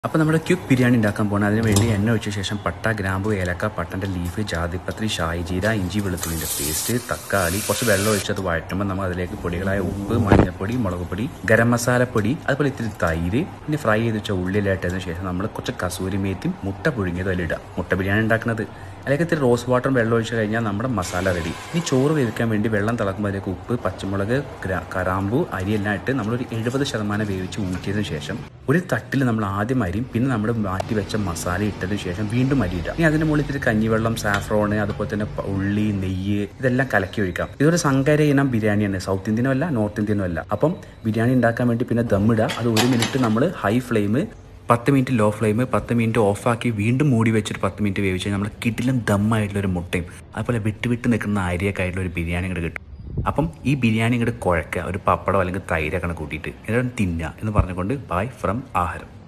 അപ്പോൾ നമ്മൾ ക്യുക്ക് ബിരിയാണി ഉണ്ടാക്കാൻ പോകുന്നത് അതിന് വേണ്ടി എണ്ണ ഒഴിച്ച ശേഷം പട്ട ഗ്രാമ്പു ഏലക്ക പട്ടൻ്റെ ലീഫ് ജാതിപത്രി ഷായി ജീര ഇഞ്ചി വെളുത്തുള്ളിൻ്റെ പേസ്റ്റ് തക്കാളി കുറച്ച് വെള്ളം ഒഴിച്ചത് വഴറ്റുമ്പോൾ നമ്മൾ അതിലേക്ക് പൊടികളായ ഉപ്പ് മഞ്ഞൾപ്പൊടി മുളക് പൊടി ഗരം മസാലപ്പൊടി അതുപോലെ ഇത്തിരി തൈര് പിന്നെ ഫ്രൈ ചെയ്ത് വെച്ച ഉള്ളിലായിട്ടതിന് ശേഷം നമ്മൾ കുറച്ച് കസൂരി മേത്തിയും മുട്ട പുഴുങ്ങിയത് അതിലിടുക മുട്ട ബിരിയാണി ഉണ്ടാക്കുന്നത് അതിലേക്ക് ഇത്തിരി റോസ് വാട്ടറും വെള്ളം ഒഴിച്ച് കഴിഞ്ഞാൽ നമ്മുടെ മസാല റെഡി ഇനി ചോറ് വേവിക്കാൻ വേണ്ടി വെള്ളം തിളക്കുമ്പോൾ അതിലേക്ക് ഉപ്പ് പച്ചമുളക് ഗ്രാ- കറാമ്പു അരിയെല്ലാം ഇട്ട് നമ്മളൊരു എഴുപത് ശതമാനം വേവിച്ച് ഊറ്റിയതിന് ശേഷം ഒരു തട്ടിൽ നമ്മൾ ആദ്യം അരിയും പിന്നെ നമ്മൾ മാറ്റി വെച്ച മസാല ഇട്ടതിന് ശേഷം വീണ്ടും അരി ഇടുക ഇനി അതിന് മുകളിൽ ഇത്തിരി കഞ്ഞിവെള്ളം സാഫ്രോണ് അതുപോലെ തന്നെ പ- ഉള്ളി നെയ്യ് ഇതെല്ലാം കലക്കി ഒഴിക്കാം ഇതൊരു സങ്കര ഇനം ബിരിയാണിയാണ് സൗത്ത് ഇന്ത്യനും അല്ല നോർത്ത് ഇന്ത്യനും അല്ല അപ്പം ബിരിയാണി ഉണ്ടാക്കാൻ വേണ്ടി പിന്നെ ദമ്മിടുക അത് ഒരു മിനിറ്റ് നമ്മൾ ഹൈ ഫ്ലെയിം പത്ത് മിനിറ്റ് ലോ ഫ്ലെയിം പത്ത് മിനിറ്റ് ഓഫാക്കി വീണ്ടും മൂടി വെച്ചിട്ട് പത്ത് മിനിറ്റ് വേവിച്ച് കഴിഞ്ഞാൽ നമ്മൾ കിട്ടിലും ദമ്മായിട്ടുള്ള ഒരു മുട്ടയും അതുപോലെ വിട്ട് വിട്ട് നിൽക്കുന്ന അരിയൊക്കെ ആയിട്ടുള്ള ഒരു ബിരിയാണി ഇങ്ങോട്ട് കിട്ടും അപ്പം ഈ ബിരിയാണി ഇങ്ങോട്ട് കുഴക്കുക ഒരു പപ്പടം അല്ലെങ്കിൽ തൈരൊക്കെ കൂട്ടിയിട്ട് എന്നിട്ട് തിന്നുക എന്ന് പറഞ്ഞുകൊണ്ട് ബൈ ഫ്രം ആഹാരം